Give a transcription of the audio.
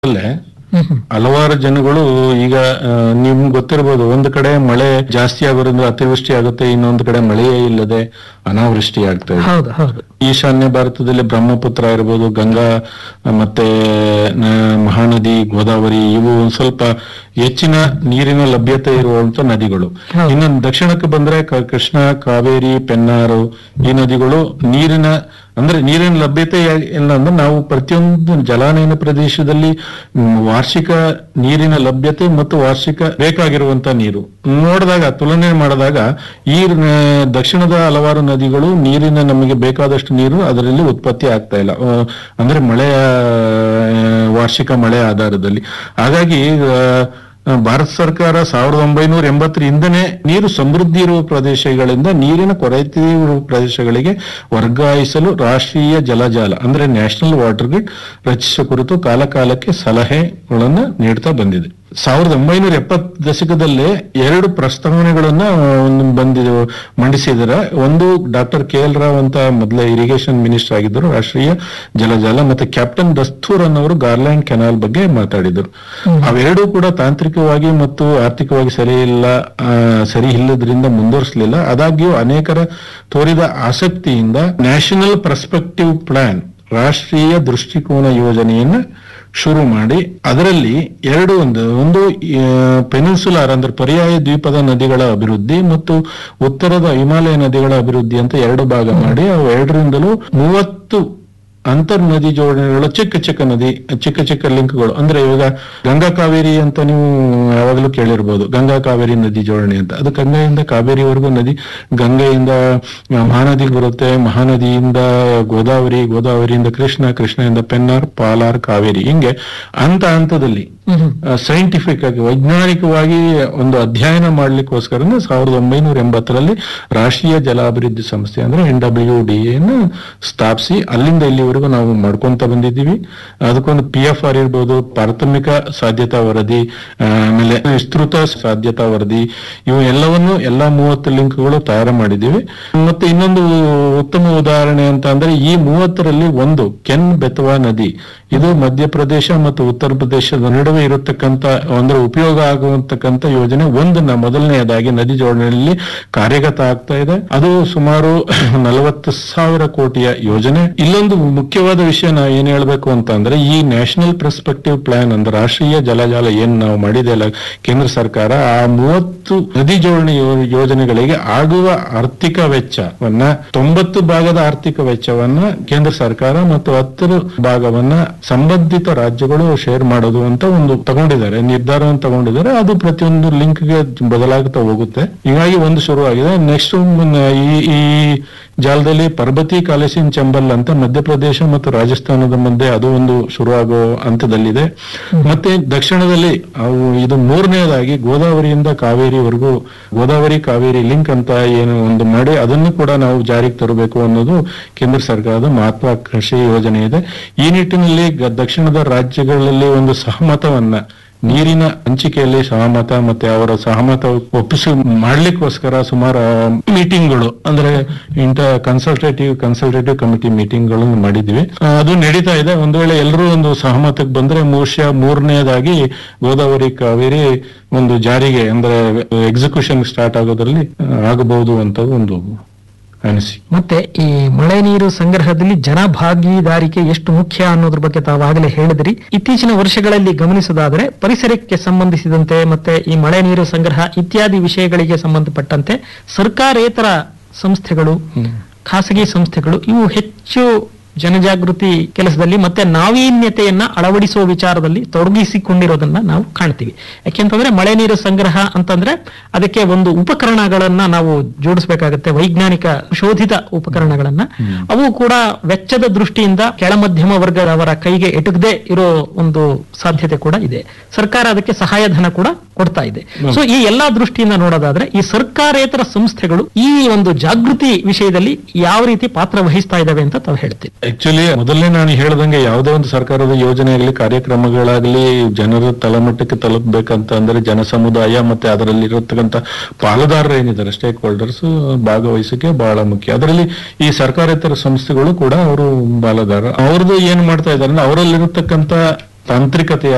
ಅಲ್ಲೇ ಹ್ಮ್ ಹ್ಮ್. ಹಲವಾರು ಜನಗಳು ಈಗ ಆ, ನಿಮ್ಗೆ ಗೊತ್ತಿರ್ಬೋದು ಒಂದು ಕಡೆ ಮಳೆ ಜಾಸ್ತಿ ಆಗೋದ್ರಿಂದ ಅತಿವೃಷ್ಟಿ ಆಗುತ್ತೆ ಇನ್ನೊಂದು ಕಡೆ ಮಳೆಯೇ ಇಲ್ಲದೆ ಅನಾವೃಷ್ಟಿ ಆಗ್ತಾ ಇದೆ ಹೌದು ಹೌದು ಈಶಾನ್ಯ ಭಾರತದಲ್ಲಿ ಬ್ರಹ್ಮಪುತ್ರ ಇರ್ಬೋದು ಗಂಗಾ ಮತ್ತೆ ನ- ಮಹಾನದಿ ಗೋದಾವರಿ ಇವು ಒಂದ್ ಸ್ವಲ್ಪ ಹೆಚ್ಚಿನ ನೀರಿನ ಲಭ್ಯತೆ ಇರುವಂತ ನದಿಗಳು ಹೌದು. ಇನ್ನು ದಕ್ಷಿಣಕ್ಕೆ ಬಂದ್ರೆ ಕ- ಕೃಷ್ಣ ಕಾವೇರಿ ಪೆನ್ನಾರು ಈ ನದಿಗಳು ನೀರಿನ ಅಂದ್ರೆ ನೀರಿನ ಲಭ್ಯತೆ ಯಾ- ಇಲ್ಲ ಅಂದ್ರೆ ನಾವು ಪ್ರತಿಯೊಂದು ಜಲಾನಯನ ಪ್ರದೇಶದಲ್ಲಿ ಮ್, ವಾರ್ಷಿಕ ನೀರಿನ ಲಭ್ಯತೆ ಮತ್ತು ವಾರ್ಷಿಕ ಬೇಕಾಗಿರುವಂತ ನೀರು ನೋಡಿದಾಗ ತುಲನೆ ಮಾಡಿದಾಗ ಈ ನ- ದಕ್ಷಿಣದ ಹಲವಾರು ನದಿಗಳು ನೀರಿನ ನಮಗೆ ಬೇಕಾದಷ್ಟು ನೀರು ಅದರಲ್ಲಿ ಉತ್ಪತ್ತಿ ಆಗ್ತಾ ಇಲ್ಲ ಆ, ಅಂದ್ರೆ ಮಳೆಯ ಆ, ವಾರ್ಷಿಕ ಮಳೆ ಆಧಾರದಲ್ಲಿ ಹಾಗಾಗಿ ಆ, ಭಾರತ ಸರ್ಕಾರ ಸಾವಿರದ ಒಂಬೈನೂರ ಎಂಬತ್ತರಿಂದನೇ ನೀರು ಸಮೃದ್ಧಿ ಇರುವ ಪ್ರದೇಶಗಳಿಂದ ನೀರಿನ ಕೊರತೆ ಇರುವ ಪ್ರದೇಶಗಳಿಗೆ ವರ್ಗಾಯಿಸಲು ರಾಷ್ಟ್ರೀಯ ಜಲಜಾಲ ಅಂದ್ರೆ ನ್ಯಾಷನಲ್ ವಾಟರ್ ಗ್ರಿಡ್ ರಚಿಸುವ ಕುರಿತು ಕಾಲಕಾಲಕ್ಕೆ ಸಲಹೆಗಳನ್ನ ನೀಡ್ತಾ ಬಂದಿದೆ ಸಾವಿರದ ಒಂಬೈನೂರ ಎಪ್ಪತ್ ದಶಕದಲ್ಲೇ ಎರಡು ಪ್ರಸ್ತಾವನೆಗಳನ್ನ ಒಂದು ಬಂದಿದೆ ಮಂಡಿಸಿದರ ಒಂದು ಡಾಕ್ಟರ್ ಕೆ ಎಲ್ ರಾವ್ ಅಂತ ಮೊದಲ ಇರಿಗೇಷನ್ ಮಿನಿಸ್ಟರ್ ಆಗಿದ್ದರು ರಾಷ್ಟ್ರೀಯ ಜಲಜಾಲ ಮತ್ತೆ ಕ್ಯಾಪ್ಟನ್ ದಸ್ತೂರ್ ಅನ್ನೋರು ಗಾರ್ಲ್ಯಾಂಡ್ ಕೆನಾಲ್ ಬಗ್ಗೆ ಮಾತಾಡಿದರು ಅವೆರಡೂ ಕೂಡ ತಾಂತ್ರಿಕವಾಗಿ ಮತ್ತು ಆರ್ಥಿಕವಾಗಿ ಸರಿ ಇಲ್ಲ ಆ, ಸರಿ ಇಲ್ಲದ್ರಿಂದ ಮುಂದುವರಿಸಲಿಲ್ಲ ಆದಾಗ್ಯೂ ಅನೇಕರ ತೋರಿದ ಆಸಕ್ತಿಯಿಂದ ನ್ಯಾಷನಲ್ ಪರ್ಸ್ಪೆಕ್ಟಿವ್ ಪ್ಲಾನ್ ರಾಷ್ಟ್ರೀಯ ದೃಷ್ಟಿಕೋನ ಯೋಜನೆಯನ್ನ ಶುರು ಮಾಡಿ ಅದರಲ್ಲಿ ಎರಡು ಒಂದು ಒಂದು ಪೆನಿನ್ಸುಲಾರ್ ಅಂದ್ರೆ ಪರ್ಯಾಯ ದ್ವೀಪದ ನದಿಗಳ ಅಭಿವೃದ್ಧಿ ಮತ್ತು ಉತ್ತರದ ಹಿಮಾಲಯ ನದಿಗಳ ಅಭಿವೃದ್ಧಿ ಅಂತ ಎರಡು ಭಾಗ ಮಾಡಿ ಅವು ಎರಡರಿಂದಲೂ ಮೂವತ್ತು ಅಂತರ್ ನದಿ ಜೋಡಣೆಗಳು ಚಿಕ್ಕ ಚಿಕ್ಕ ನದಿ ಚಿಕ್ಕ ಚಿಕ್ಕ ಲಿಂಕ್ಗಳು ಅಂದ್ರೆ ಇವಾಗ ಗಂಗಾ ಕಾವೇರಿ ಅಂತ ನೀವು ಯಾವಾಗಲೂ ಕೇಳಿರ್ಬೋದು ಗಂಗಾ ಕಾವೇರಿ ನದಿ ಜೋಡಣೆ ಅಂತ ಅದು ಗಂಗೆಯಿಂದ ಕಾವೇರಿವರೆಗೂ ನದಿ ಗಂಗೆಯಿಂದ ಮಹಾನದಿಗೆ ಬರುತ್ತೆ ಮಹಾನದಿಯಿಂದ ಗೋದಾವರಿ ಗೋದಾವರಿಯಿಂದ ಕೃಷ್ಣ ಕೃಷ್ಣದಿಂದ ಪೆನ್ನಾರ್ ಪಾಲಾರ್ ಕಾವೇರಿ ಹಿಂಗೆ ಹಂತ ಹಂತದಲ್ಲಿ ಹ್ಮ್ ಹ್ಮ್. ಸೈಂಟಿಫಿಕ್ ಆಗಿ ವೈಜ್ಞಾನಿಕವಾಗಿ ಒಂದು ಅಧ್ಯಯನ ಮಾಡ್ಲಿಕ್ಕೋಸ್ಕರ ಸಾವಿರದ ಒಂಬೈನೂರ ಎಂಬತ್ತರಲ್ಲಿ ರಾಷ್ಟ್ರೀಯ ಜಲಾಭಿವೃದ್ಧಿ ಸಂಸ್ಥೆ ಅಂದ್ರೆ ಎನ್ ಡಬ್ಲ್ಯೂ ಡಿ ಅನ್ನು ಸ್ಥಾಪಿಸಿ ಅಲ್ಲಿಂದ ಇಲ್ಲಿವರೆಗೂ ನಾವು ಮಾಡ್ಕೊಂತ ಬಂದಿದ್ದೀವಿ ಅದಕ್ಕೊಂದು ಪಿ ಎಫ್ ಆರ್ ಇರ್ಬೋದು ಪ್ರಾಥಮಿಕ ಸಾಧ್ಯತಾ ವರದಿ ಆ, ಆಮೇಲೆ ವಿಸ್ತೃತ ಸಾಧ್ಯತಾ ವರದಿ ಇವು ಎಲ್ಲವನ್ನು ಎಲ್ಲಾ ಮೂವತ್ತು ಲಿಂಕ್ಗಳು ತಯಾರು ಮಾಡಿದ್ದೀವಿ ಮತ್ತೆ ಇನ್ನೊಂದು ಉತ್ತಮ ಉದಾಹರಣೆ ಅಂತ ಅಂದ್ರೆ ಈ ಮೂವತ್ತರಲ್ಲಿ ಒಂದು ಕೆನ್ ಬೆತವಾ ನದಿ ಇದು ಮಧ್ಯಪ್ರದೇಶ ಮತ್ತು ಉತ್ತರ ಪ್ರದೇಶದ ನಡುವೆ ಇರತಕ್ಕಂತ ಅಂದ್ರೆ ಉಪಯೋಗ ಆಗುವಂತಕ್ಕಂತ ಯೋಜನೆ ಒಂದು ನ- ಮೊದಲನೆಯದಾಗಿ ನದಿ ಜೋಡಣೆಯಲ್ಲಿ ಕಾರ್ಯಗತ ಆಗ್ತಾ ಇದೆ ಅದು ಸುಮಾರು ನಲವತ್ತು ಸಾವಿರ ಕೋಟಿಯ ಯೋಜನೆ ಇಲ್ಲೊಂದು ಮುಖ್ಯವಾದ ವಿಷಯ ನಾವು ಏನ್ ಹೇಳ್ಬೇಕು ಅಂತ ಅಂದ್ರೆ ಈ ನ್ಯಾಷನಲ್ ಪರ್ಸ್ಪೆಕ್ಟಿವ್ ಪ್ಲಾನ್ ಅಂದ್ರೆ ರಾಷ್ಟ್ರೀಯ ಜಲಜಾಲ ಏನ್ ನಾವು ಮಾಡಿದೆಯಲ್ಲ ಕೇಂದ್ರ ಸರ್ಕಾರ ಆ ಮೂವತ್ತು ನದಿ ಜೋಡಣೆ ಯೋ- ಯೋಜನೆಗಳಿಗೆ ಆಗುವ ಆರ್ಥಿಕ ವೆಚ್ಚವನ್ನ ತೊಂಬತ್ತು ಭಾಗದ ಆರ್ಥಿಕ ವೆಚ್ಚವನ್ನ ಕೇಂದ್ರ ಸರ್ಕಾರ ಮತ್ತು ಹತ್ತು ಭಾಗವನ್ನ ಸಂಬಂಧಿತ ರಾಜ್ಯಗಳು ಶೇರ್ ಮಾಡೋದು ಅಂತ ಒಂದು ತಗೊಂಡಿದ್ದಾರೆ ನಿರ್ಧಾರವನ್ನು ತಗೊಂಡಿದ್ದಾರೆ ಅದು ಪ್ರತಿಯೊಂದು ಲಿಂಕ್ಗೆ ಬದಲಾಗುತ್ತಾ ಹೋಗುತ್ತೆ ಹೀಗಾಗಿ ಒಂದು ಶುರು ಆಗಿದೆ ನೆಕ್ಸ್ಟ್ ಈ ಈ ಜಾಲದಲ್ಲಿ ಪರ್ಬತಿ ಕಾಲೇಸಿನ್ ಚಂಬಲ್ ಅಂತ ಮಧ್ಯಪ್ರದೇಶ ಮತ್ತು ರಾಜಸ್ಥಾನದ ಮಧ್ಯೆ ಅದು ಒಂದು ಶುರುವಾಗೋ ಹಂತದಲ್ಲಿದೆ ಮತ್ತೆ ದಕ್ಷಿಣದಲ್ಲಿ ಅವು ಇದು ಮೂರನೇದಾಗಿ ಗೋದಾವರಿಯಿಂದ ಕಾವೇರಿವರೆಗೂ ಗೋದಾವರಿ ಕಾವೇರಿ ಲಿಂಕ್ ಅಂತ ಏನು ಒಂದು ಮಾಡಿ ಅದನ್ನು ಕೂಡ ನಾವು ಜಾರಿಗೆ ತರಬೇಕು ಅನ್ನೋದು ಕೇಂದ್ರ ಸರ್ಕಾರದ ಮಹತ್ವಾಕಾಂಕ್ಷಿ ಯೋಜನೆ ಇದೆ ಈ ನಿಟ್ಟಿನಲ್ಲಿ ಗ- ದಕ್ಷಿಣದ ರಾಜ್ಯಗಳಲ್ಲಿ ಒಂದು ಸಹಮತವನ್ನ ನೀರಿನ ಹಂಚಿಕೆಯಲ್ಲಿ ಸಹಮತ ಮತ್ತೆ ಅವರ ಸಹಮತ ಒಪ್ಪಿಸಿ ಮಾಡ್ಲಿಕ್ಕೋಸ್ಕರ ಸುಮಾರು ಮೀಟಿಂಗ್ಗಳು ಅಂದ್ರೆ ಇಂಟ ಕನ್ಸಲ್ಟೇಟಿವ್ ಕನ್ಸಲ್ಟೇಟಿವ್ ಕಮಿಟಿ ಮೀಟಿಂಗ್ಗಳನ್ನು ಮಾಡಿದ್ವಿ ಆ, ಅದು ನಡೀತಾ ಇದೆ ಒಂದು ವೇಳೆ ಎಲ್ಲರೂ ಒಂದು ಸಹಮತಕ್ಕೆ ಬಂದ್ರೆ ಬಹುಶಃ ಮೂರನೇದಾಗಿ ಗೋದಾವರಿ ಕಾವೇರಿ ಒಂದು ಜಾರಿಗೆ ಅಂದ್ರೆ ಎಕ್ಸಿಕ್ಯೂಷನ್ ಸ್ಟಾರ್ಟ್ ಆಗೋದ್ರಲ್ಲಿ ಆ, ಆಗಬಹುದು ಅಂತ ಒಂದು ಅನಿಸಿ ಮತ್ತೆ ಈ ಮಳೆ ನೀರು ಸಂಗ್ರಹದಲ್ಲಿ ಜನ ಭಾಗೀದಾರಿಕೆ ಎಷ್ಟು ಮುಖ್ಯ ಅನ್ನೋದ್ರ ಬಗ್ಗೆ ತಾವು ಆಗಲೇ ಹೇಳಿದ್ರಿ ಇತ್ತೀಚಿನ ವರ್ಷಗಳಲ್ಲಿ ಗಮನಿಸೋದಾದ್ರೆ ಪರಿಸರಕ್ಕೆ ಸಂಬಂಧಿಸಿದಂತೆ ಮತ್ತೆ ಈ ಮಳೆ ನೀರು ಸಂಗ್ರಹ ಇತ್ಯಾದಿ ವಿಷಯಗಳಿಗೆ ಸಂಬಂಧಪಟ್ಟಂತೆ ಸರ್ಕಾರೇತರ ಸಂಸ್ಥೆಗಳು ಖಾಸಗಿ ಸಂಸ್ಥೆಗಳು ಇವು ಹೆಚ್ಚು ಜನಜಾಗೃತಿ ಕೆಲಸದಲ್ಲಿ ಮತ್ತೆ ನಾವೀನ್ಯತೆಯನ್ನ ಅಳವಡಿಸುವ ವಿಚಾರದಲ್ಲಿ ತೊಡಗಿಸಿಕೊಂಡಿರೋದನ್ನ ನಾವು ಕಾಣ್ತೀವಿ ಯಾಕೆಂತಂದ್ರೆ ಮಳೆ ನೀರು ಸಂಗ್ರಹ ಅಂತಂದ್ರೆ ಅದಕ್ಕೆ ಒಂದು ಉಪಕರಣಗಳನ್ನ ನಾವು ಜೋಡಿಸಬೇಕಾಗತ್ತೆ ವೈಜ್ಞಾನಿಕ ಶೋಧಿತ ಉಪಕರಣಗಳನ್ನ ಅವು ಕೂಡ ವೆಚ್ಚದ ದೃಷ್ಟಿಯಿಂದ ಕೆಳಮಧ್ಯಮ ವರ್ಗದವರ ಕೈಗೆ ಎಟುಕದೆ ಇರೋ ಒಂದು ಸಾಧ್ಯತೆ ಕೂಡ ಇದೆ ಸರ್ಕಾರ ಅದಕ್ಕೆ ಸಹಾಯಧನ ಕೂಡ ಕೊಡ್ತಾ ಇದೆ ಸೊ ಈ ಎಲ್ಲಾ ದೃಷ್ಟಿಯಿಂದ ನೋಡೋದಾದ್ರೆ ಈ ಸರ್ಕಾರೇತರ ಸಂಸ್ಥೆಗಳು ಈ ಒಂದು ಜಾಗೃತಿ ವಿಷಯದಲ್ಲಿ ಯಾವ ರೀತಿ ಪಾತ್ರ ವಹಿಸ್ತಾ ಇದಾವೆ ಅಂತ ತಾವು ಹೇಳ್ತೀವಿ ಆಕ್ಚುಲಿ ಮೊದಲನೇ ನಾನು ಹೇಳ್ದಂಗೆ ಯಾವುದೇ ಒಂದು ಸರ್ಕಾರದ ಯೋಜನೆ ಆಗಲಿ ಕಾರ್ಯಕ್ರಮಗಳಾಗಲಿ ಜನರ ತಳಮಟ್ಟಕ್ಕೆ ತಲುಪಬೇಕಂತ ಅಂದ್ರೆ ಜನ ಸಮುದಾಯ ಮತ್ತೆ ಅದರಲ್ಲಿ ಇರತಕ್ಕಂತ ಪಾಲುದಾರರು ಏನಿದ್ದಾರೆ ಸ್ಟೇಕ್ ಹೋಲ್ಡರ್ಸ್ ಭಾಗವಹಿಸಕ್ಕೆ ಬಹಳ ಮುಖ್ಯ ಅದರಲ್ಲಿ ಈ ಸರ್ಕಾರೇತರ ಸಂಸ್ಥೆಗಳು ಕೂಡ ಅವರು ಪಾಲುದಾರ ಅವ್ರದ್ದು ಏನ್ ಮಾಡ್ತಾ ಇದಾರೆ ಅಂದ್ರೆ ಅವರಲ್ಲಿರತಕ್ಕಂತ ತಾಂತ್ರಿಕತೆ